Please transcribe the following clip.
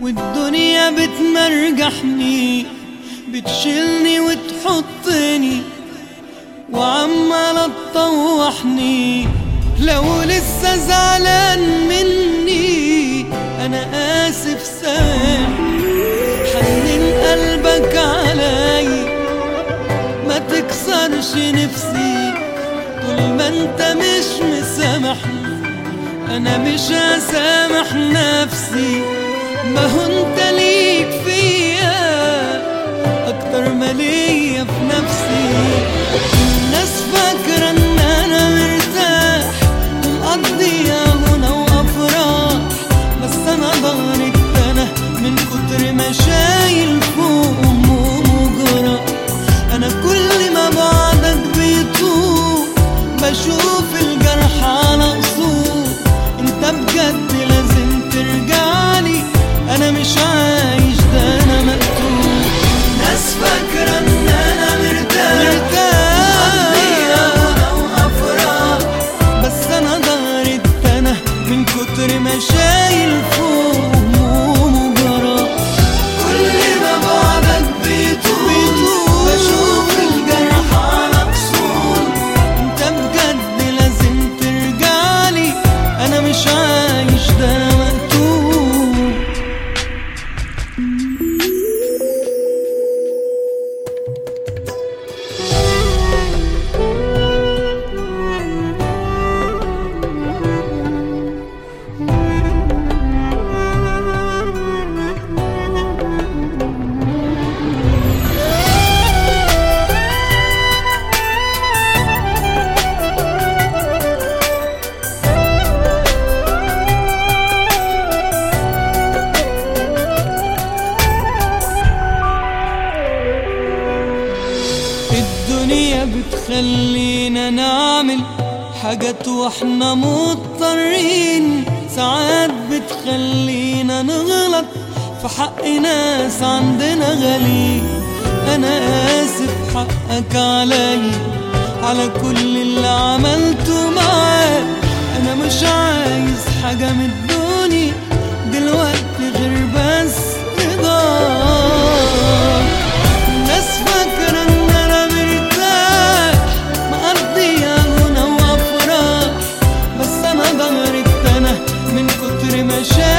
والدنيا بتمرجحني بتشيلني وتحطني وعمالة تطوحني لو لسه زعلان مني انا اسف سامح حنن قلبك علي ما تكسرش نفسي طول ما انت مش مسامحني انا مش هسامح نفسي ما هو انت ليك فيا اكتر ما ليا في نفسي الناس فاكرة ان انا مرتاح ومقضيها هنا وافراح بس انا ضهري اتنى من كتر ما شايل فوق هموم وجراح انا كل ما بعدك بيطول بشوف الجرح على قصور انت بجد لازم ترجعلي انا مش عايش ده انا مقتول ناس فاكرة ان انا مرتاح مقضيها هنا وافراح بس انا ضهري اتنى من كتر ما شايل فوق هموم وجراح كل ما بعدك بيطول بشوف الجرح على قصور انت بجد لازم ترجعلي انا مش عايش ده انا مقتول الدنيا بتخلينا نعمل حاجات واحنا مضطرين ساعات بتخلينا نغلط في حق ناس عندنا غالي انا اسف حقك علي على كل اللي عملته معاك انا مش عايز حاجة من الدنيا دلوقتي غير بس رضاك الناس فاكرة ان انا مرتاح مقضيها هنا وافراح بس انا ضهري اتنى من كتر ما شايف